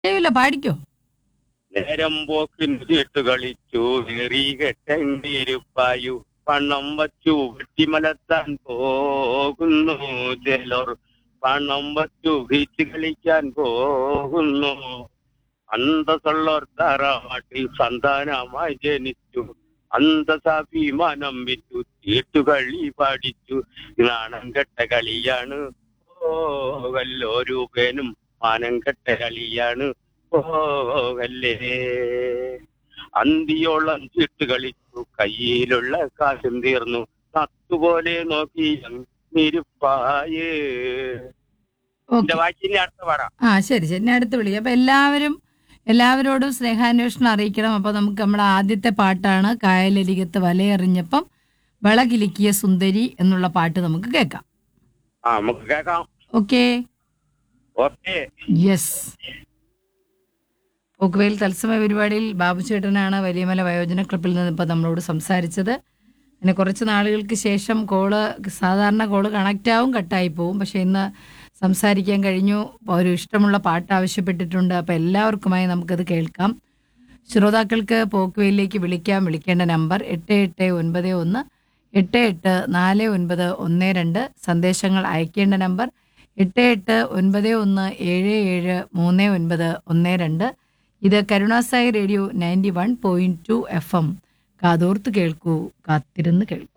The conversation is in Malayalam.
ഇല്ല പാടിക്കോ നേരം പോക്കിന് ചീട്ട് കളിച്ചു നേറി കെട്ടണ്ടിരുപ്പായു പണം വച്ചു വെട്ടിമലത്താൻ പോകുന്നു ചിലർ പണം വച്ചു ബീച്ച് കളിക്കാൻ പോകുന്നു അന്തസ്സുള്ളവർ തറവാട്ടിൽ സന്താനമായി ജനിച്ചു അന്തസാഭിമാനം വിറ്റു ചീട്ടുകളി പാടിച്ചു നാണം കെട്ട കളിയാണ് ഓ വല്ലോരൂപേനും മാനം കെട്ട കളിയാണ് പോകല്ലേ അന്തിയോളം ചീട്ട് കളിച്ചു കയ്യിലുള്ള കാശും തീർന്നു നത്തുപോലെ നോക്കി നിരുപ്പായേ എന്റെ ഓക്കെ വാക്കിന്റെ അടുത്ത പാടാം ആ ശരി ശരി ഞാൻ അടുത്ത് വിളിക്കാം അപ്പൊ എല്ലാവരും എല്ലാവരോടും സ്നേഹാന്വേഷണം അറിയിക്കണം അപ്പൊ നമുക്ക് നമ്മുടെ ആദ്യത്തെ പാട്ടാണ് കായലരികത്ത് വലയെറിഞ്ഞപ്പം വിളകിലിക്കിയ സുന്ദരി എന്നുള്ള പാട്ട് നമുക്ക് കേൾക്കാം ആ നമുക്ക് കേക്കാം ഓക്കേ ഓക്കെ യെസ് പോക്കുവെയിൽ തത്സമയ പരിപാടിയിൽ ബാബു ചേട്ടനാണ് വലിയമല വയോജന ക്ലബിൽ നിന്ന് ഇപ്പോൾ നമ്മളോട് സംസാരിച്ചത് പിന്നെ കുറച്ച് നാളുകൾക്ക് ശേഷം കോള് സാധാരണ കോള് കണക്റ്റ് ആവും കട്ടായി പോവും പക്ഷെ ഇന്ന് സംസാരിക്കാൻ കഴിഞ്ഞു ഒരു ഇഷ്ടമുള്ള പാട്ട് ആവശ്യപ്പെട്ടിട്ടുണ്ട് അപ്പോൾ എല്ലാവർക്കുമായി നമുക്കത് കേൾക്കാം ശ്രോതാക്കൾക്ക് പോക്കുവെയിലേക്ക് വിളിക്കാം വിളിക്കേണ്ട നമ്പർ എട്ട് എട്ട് ഒൻപത് ഒന്ന് എട്ട് എട്ട് നാല് ഒൻപത് ഒന്ന് രണ്ട് സന്ദേശങ്ങൾ അയക്കേണ്ട നമ്പർ എട്ട് എട്ട് ഒൻപത് ഒന്ന് ഏഴ് ഏഴ് മൂന്ന് ഒൻപത് ഒന്ന് രണ്ട് ഇത് Karunasai radio ninety one point two F M കാതോർത്ത് കേൾക്കൂ കാത്തിരുന്ന് കേൾക്കൂ